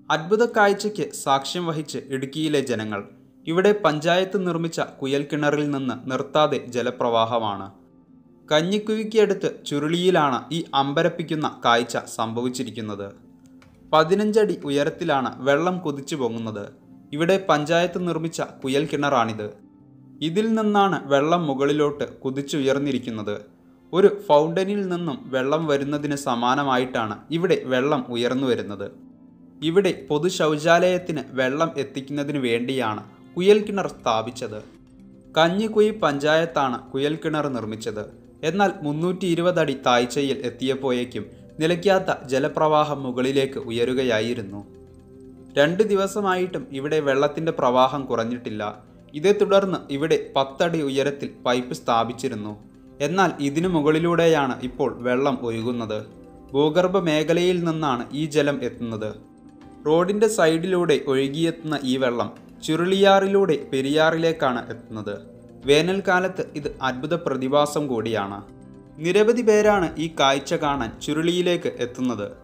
അത്ഭുത കാഴ്ചയ്ക്ക് സാക്ഷ്യം വഹിച്ച് ഇടുക്കിയിലെ ജനങ്ങൾ ഇവിടെ പഞ്ചായത്ത് നിർമ്മിച്ച കുയൽക്കിണറിൽ നിന്ന് നിർത്താതെ ജലപ്രവാഹമാണ് കഞ്ഞിക്കുഴിക്കടുത്ത് ചുരുളിയിലാണ് ഈ അമ്പരപ്പിക്കുന്ന കാഴ്ച സംഭവിച്ചിരിക്കുന്നത് പതിനഞ്ചടി ഉയരത്തിലാണ് വെള്ളം കുതിച്ചു പൊങ്ങുന്നത് ഇവിടെ പഞ്ചായത്ത് നിർമ്മിച്ച കുയൽ കിണറാണിത് ഇതിൽ നിന്നാണ് വെള്ളം മുകളിലോട്ട് കുതിച്ചുയർന്നിരിക്കുന്നത് ഒരു ഫൗണ്ടനിൽ നിന്നും വെള്ളം വരുന്നതിന് സമാനമായിട്ടാണ് ഇവിടെ വെള്ളം ഉയർന്നു വരുന്നത് ഇവിടെ പൊതു ശൗചാലയത്തിന് വെള്ളം എത്തിക്കുന്നതിന് വേണ്ടിയാണ് കുയൽ കിണർ സ്ഥാപിച്ചത് കഞ്ഞിക്കുയി പഞ്ചായത്താണ് കുയൽ കിണർ നിർമ്മിച്ചത് എന്നാൽ മുന്നൂറ്റി ഇരുപത് അടി താഴ്ചയിൽ എത്തിയപ്പോഴേക്കും നിലയ്ക്കാത്ത ജലപ്രവാഹം മുകളിലേക്ക് ഉയരുകയായിരുന്നു രണ്ട് ദിവസമായിട്ടും ഇവിടെ വെള്ളത്തിന്റെ പ്രവാഹം കുറഞ്ഞിട്ടില്ല ഇതേ തുടർന്ന് ഇവിടെ പത്തടി ഉയരത്തിൽ പൈപ്പ് സ്ഥാപിച്ചിരുന്നു എന്നാൽ ഇതിനു മുകളിലൂടെയാണ് ഇപ്പോൾ വെള്ളം ഒഴുകുന്നത് ഭൂഗർഭ മേഖലയിൽ നിന്നാണ് ഈ ജലം എത്തുന്നത് റോഡിന്റെ സൈഡിലൂടെ ഒഴുകിയെത്തുന്ന ഈ വെള്ളം ചുരുളിയാറിലൂടെ പെരിയാറിലേക്കാണ് എത്തുന്നത് വേനൽക്കാലത്ത് ഇത് അത്ഭുത പ്രതിഭാസം കൂടിയാണ് നിരവധി പേരാണ് ഈ കാഴ്ച കാണാൻ ചുരുളിയിലേക്ക് എത്തുന്നത്